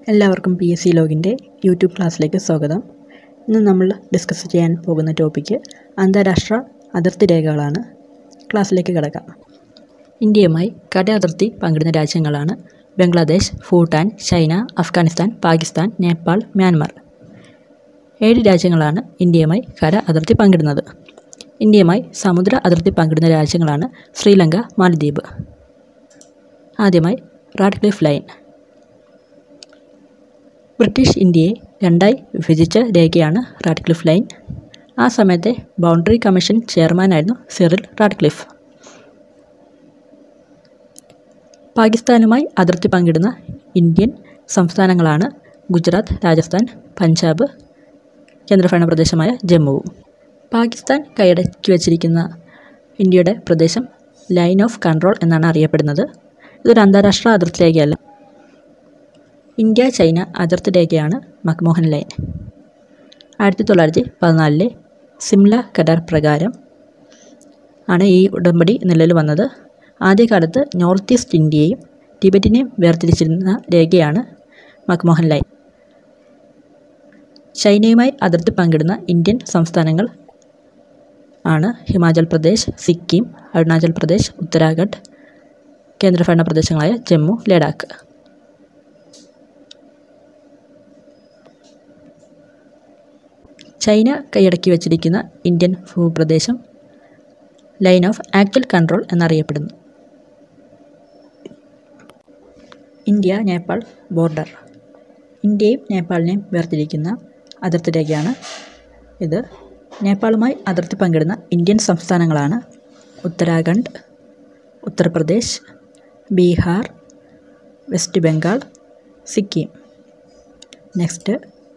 എല്ലാവർക്കും പി എസ് സി ലോഗിൻ്റെ യൂട്യൂബ് ക്ലാസ്സിലേക്ക് സ്വാഗതം ഇന്ന് നമ്മൾ ഡിസ്കസ് ചെയ്യാൻ പോകുന്ന ടോപ്പിക്ക് അന്താരാഷ്ട്ര അതിർത്തി രേഖകളാണ് ക്ലാസ്സിലേക്ക് കിടക്കാം ഇന്ത്യയുമായി കട അതിർത്തി പങ്കിടുന്ന രാജ്യങ്ങളാണ് ബംഗ്ലാദേശ് ഭൂട്ടാൻ ചൈന അഫ്ഗാനിസ്ഥാൻ പാകിസ്ഥാൻ നേപ്പാൾ മ്യാൻമർ ഏഴ് രാജ്യങ്ങളാണ് ഇന്ത്യയുമായി കര അതിർത്തി പങ്കിടുന്നത് ഇന്ത്യയുമായി സമുദ്ര അതിർത്തി പങ്കിടുന്ന രാജ്യങ്ങളാണ് ശ്രീലങ്ക മാലദ്വീപ് ആദ്യമായി റാഡ്ക്ലിഫ് ലൈൻ ബ്രിട്ടീഷ് ഇന്ത്യയെ രണ്ടായി വിഭജിച്ച രേഖയാണ് റാഡ്ക്ലിഫ് ലൈൻ ആ സമയത്തെ ബൗണ്ടറി കമ്മീഷൻ ചെയർമാനായിരുന്നു സിറിൽ റാഡ്ക്ലിഫ് പാകിസ്ഥാനുമായി അതിർത്തി പങ്കിടുന്ന ഇന്ത്യൻ സംസ്ഥാനങ്ങളാണ് ഗുജറാത്ത് രാജസ്ഥാൻ പഞ്ചാബ് കേന്ദ്രഭരണ പ്രദേശമായ ജമ്മുവും പാകിസ്ഥാൻ കൈയടക്കി വച്ചിരിക്കുന്ന ഇന്ത്യയുടെ പ്രദേശം ലൈൻ ഓഫ് കൺട്രോൾ എന്നാണ് അറിയപ്പെടുന്നത് ഇതൊരു അന്താരാഷ്ട്ര അതിർത്തി രേഖയല്ല ഇന്ത്യ ചൈന അതിർത്തി രേഖയാണ് മക്മോഹൻ ലൈൻ ആയിരത്തി തൊള്ളായിരത്തി പതിനാലിലെ സിംല കരാർ പ്രകാരം ആണ് ഈ ഉടമ്പടി നിലവിൽ വന്നത് ആദ്യകാലത്ത് നോർത്ത് ഈസ്റ്റ് ഇന്ത്യയും ടിബറ്റിനെയും വേർതിരിച്ചിരുന്ന രേഖയാണ് മക്മോഹൻ ലൈൻ ചൈനയുമായി അതിർത്തി പങ്കിടുന്ന ഇന്ത്യൻ സംസ്ഥാനങ്ങൾ ആണ് ഹിമാചൽ പ്രദേശ് സിക്കിം അരുണാചൽ പ്രദേശ് ഉത്തരാഖണ്ഡ് കേന്ദ്രഭരണ പ്രദേശങ്ങളായ ജമ്മു ലഡാക്ക് ചൈന കൈയടക്കി വച്ചിരിക്കുന്ന ഇന്ത്യൻ ഭൂപ്രദേശം ലൈൻ ഓഫ് ആക്ച്വൽ കൺട്രോൾ എന്നറിയപ്പെടുന്നു ഇന്ത്യ നേപ്പാൾ ബോർഡർ ഇന്ത്യയും നേപ്പാളിനെയും വേർതിരിക്കുന്ന അതിർത്തി രേഖയാണ് ഇത് നേപ്പാളുമായി അതിർത്തി പങ്കിടുന്ന Indian സംസ്ഥാനങ്ങളാണ് Uttarakhand Uttar Pradesh Bihar west Bengal Sikkim next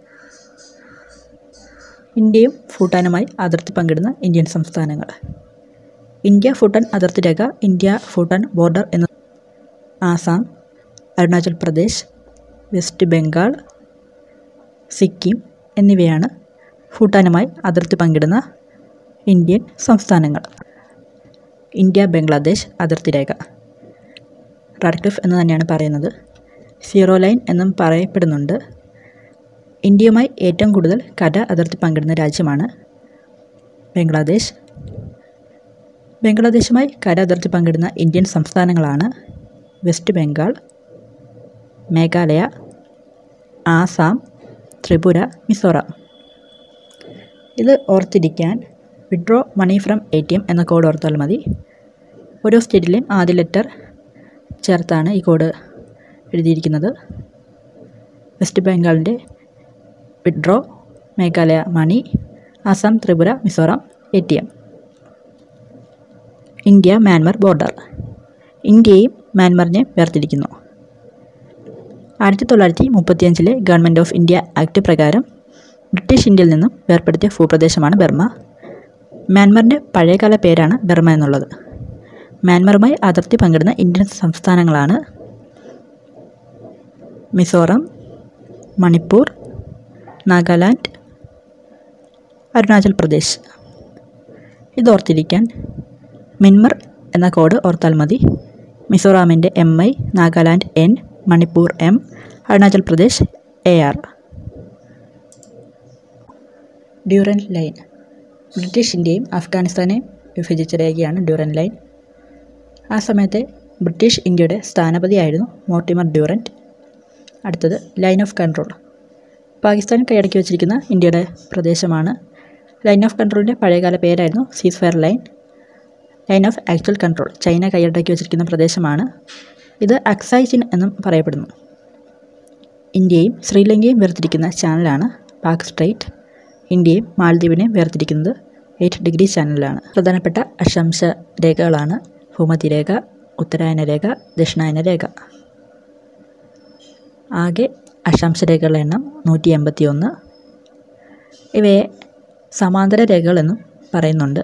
ഇന്ത്യയും ഭൂട്ടാനുമായി അതിർത്തി പങ്കിടുന്ന ഇന്ത്യൻ സംസ്ഥാനങ്ങൾ ഇന്ത്യ ഭൂട്ടാൻ അതിർത്തി രേഖ ഇന്ത്യ ഭൂട്ടാൻ ബോർഡർ എന്ന ആസാം അരുണാചൽ പ്രദേശ് വെസ്റ്റ് ബംഗാൾ സിക്കിം എന്നിവയാണ് ഭൂട്ടാനുമായി അതിർത്തി പങ്കിടുന്ന ഇന്ത്യൻ സംസ്ഥാനങ്ങൾ ഇന്ത്യ ബംഗ്ലാദേശ് അതിർത്തി രേഖ റാഡ്ക്ലിഫ് എന്ന് തന്നെയാണ് പറയുന്നത് സീറോ ലൈൻ എന്നും പറയപ്പെടുന്നുണ്ട് ഇന്ത്യയുമായി ഏറ്റവും കൂടുതൽ കര അതിർത്തി പങ്കിടുന്ന രാജ്യമാണ് ബംഗ്ലാദേശ് ബംഗ്ലാദേശുമായി കര അതിർത്തി പങ്കിടുന്ന ഇന്ത്യൻ സംസ്ഥാനങ്ങളാണ് വെസ്റ്റ് ബംഗാൾ മേഘാലയ ആസാം ത്രിപുര മിസോറാം ഇത് ഓർത്തിരിക്കാൻ withdraw money from A T M എന്ന കോഡ് ഓർത്താൽ മതി ഓരോ സ്റ്റേറ്റിലെയും ആദ്യ ലെറ്റർ ചേർത്താണ് ഈ കോഡ് എഴുതിയിരിക്കുന്നത് വെസ്റ്റ് ബംഗാളിൻ്റെ withdraw Meghalaya money Assam Tripura Mizoram A T M India Myanmar border ഇന്ത്യയും മ്യാൻമറിനെ വേർതിരിക്കുന്നു ആയിരത്തി തൊള്ളായിരത്തി മുപ്പത്തിയഞ്ചിലെ ഗവൺമെൻറ് ഓഫ് ഇന്ത്യ ആക്ട് പ്രകാരം ബ്രിട്ടീഷ് ഇന്ത്യയിൽ നിന്നും വേർപ്പെടുത്തിയ ഭൂപ്രദേശമാണ് ബർമ്മ മ്യാൻമറിൻ്റെ പഴയകാല പേരാണ് ബർമ്മ എന്നുള്ളത് മ്യാൻമറുമായി അതിർത്തി പങ്കിടുന്ന ഇന്ത്യൻ സംസ്ഥാനങ്ങളാണ് മിസോറാം മണിപ്പൂർ നാഗാലാൻഡ് അരുണാചൽ പ്രദേശ് ഇതോർത്തിരിക്കാൻ മിൻമർ എന്ന കോഡ് ഓർത്താൽ മതി മിസോറാമിൻ്റെ M I Nagaland N Manipur M Arunachal Pradesh A R Durand line British ഇന്ത്യയും അഫ്ഗാനിസ്ഥാനെയും വിഭജിച്ച രേഖയാണ് ഡ്യൂറൻ ലൈൻ ആ സമയത്തെ ബ്രിട്ടീഷ് ഇന്ത്യയുടെ സ്ഥാനപതിയായിരുന്നു മോർട്ടിമർ ഡ്യൂറൻറ്റ് അടുത്തത് ലൈൻ ഓഫ് കൺട്രോൾ പാകിസ്ഥാൻ കൈയടക്കി വച്ചിരിക്കുന്ന ഇന്ത്യയുടെ പ്രദേശമാണ് ലൈൻ ഓഫ് കൺട്രോളിൻ്റെ പഴയകാല പേരായിരുന്നു ceasefire line line of actual control China കൈയടക്കി വച്ചിരിക്കുന്ന പ്രദേശമാണ് ഇത് അക്സായ് ചിൻ എന്നും പറയപ്പെടുന്നു ഇന്ത്യയും ശ്രീലങ്കയും വേർതിരിക്കുന്ന ചാനലാണ് പാക് സ്ട്രൈറ്റ് ഇന്ത്യയും മാലദ്വീപിനെയും വേർതിരിക്കുന്നത് എയ്റ്റ് ഡിഗ്രി ചാനലാണ് പ്രധാനപ്പെട്ട അക്ഷാംശ രേഖകളാണ് ഭൂമധ്യരേഖ ഉത്തരായന രേഖ ദക്ഷിണായന രേഖ ആകെ അക്ഷാംശ രേഖകളുടെ എണ്ണം നൂറ്റി എൺപത്തി ഒന്ന് ഇവയെ സമാന്തര രേഖകളെന്നും പറയുന്നുണ്ട്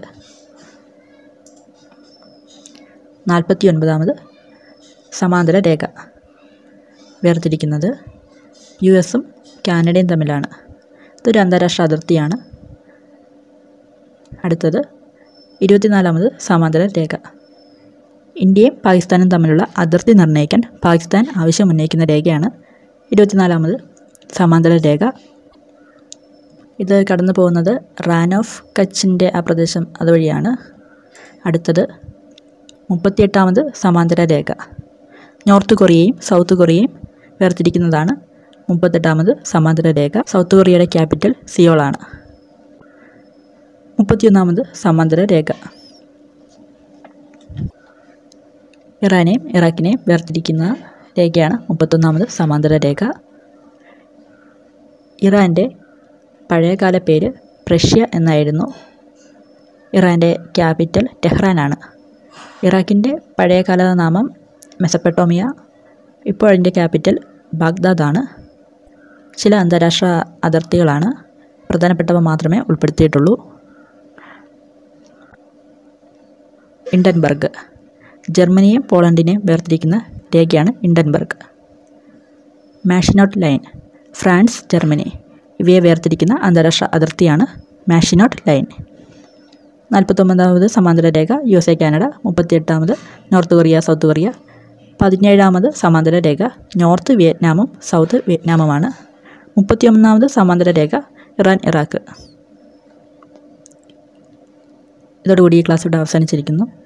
നാൽപ്പത്തി ഒൻപതാമത് സമാന്തര രേഖ വേർതിരിക്കുന്നത് യു എസും കാനഡയും തമ്മിലാണ് ഇതൊരു അന്താരാഷ്ട്ര അതിർത്തിയാണ് അടുത്തത് ഇരുപത്തിനാലാമത് സമാന്തര രേഖ ഇന്ത്യയും പാകിസ്ഥാനും തമ്മിലുള്ള അതിർത്തി നിർണ്ണയിക്കാൻ പാകിസ്ഥാൻ ആവശ്യം ഉന്നയിക്കുന്ന രേഖയാണ് ഇരുപത്തിനാലാമത് സമാന്തര രേഖ ഇത് കടന്നു പോകുന്നത് റാൻ ഓഫ് കച്ചിൻ്റെ ആ പ്രദേശം അതുവഴിയാണ് അടുത്തത് മുപ്പത്തിയെട്ടാമത് സമാന്തര രേഖ നോർത്ത് കൊറിയയും സൗത്ത് കൊറിയയും വേർതിരിക്കുന്നതാണ് മുപ്പത്തെട്ടാമത് സമാന്തര രേഖ സൗത്ത് കൊറിയയുടെ ക്യാപിറ്റൽ സിയോളാണ് മുപ്പത്തിയൊന്നാമത് സമാന്തര രേഖ ഇറാനെയും ഇറാഖിനെയും വേർതിരിക്കുന്ന രേഖയാണ് മുപ്പത്തൊന്നാമത് സമാന്തര രേഖ ഇറാൻ്റെ പഴയകാല പേര് പ്രഷ്യ എന്നായിരുന്നു ഇറാൻ്റെ ക്യാപിറ്റൽ ടെഹ്റാനാണ് ഇറാഖിൻ്റെ പഴയകാല നാമം മെസപ്പെട്ടോമിയ ഇപ്പോൾ അതിൻ്റെ ക്യാപിറ്റൽ ബാഗ്ദാദാണ് ചില അന്താരാഷ്ട്ര അതിർത്തികളാണ് പ്രധാനപ്പെട്ടവ മാത്രമേ ഉൾപ്പെടുത്തിയിട്ടുള്ളൂ ഇൻഡൻബർഗ് ജർമ്മനിയും പോളണ്ടിനെയും വേർതിരിക്കുന്ന രേഖയാണ് Hindenburg Maginot line France Germany ഇവയെ വേർതിരിക്കുന്ന അന്താരാഷ്ട്ര അതിർത്തിയാണ് മാഷിനോട്ട് ലൈൻ നാൽപ്പത്തൊമ്പതാമത് സമാന്തര രേഖ യു എസ് എ കാനഡ മുപ്പത്തിയെട്ടാമത് നോർത്ത് കൊറിയ സൗത്ത് കൊറിയ പതിനേഴാമത് സമാന്തര രേഖ നോർത്ത് വിയറ്റ്നാമും സൗത്ത് വിയറ്റ്നാമുമാണ് മുപ്പത്തിയൊന്നാമത് സമാന്തര രേഖ ഇറാൻ ഇറാഖ് ഇതോടുകൂടി ഈ ക്ലാസ് ഇവിടെ അവസാനിച്ചിരിക്കുന്നു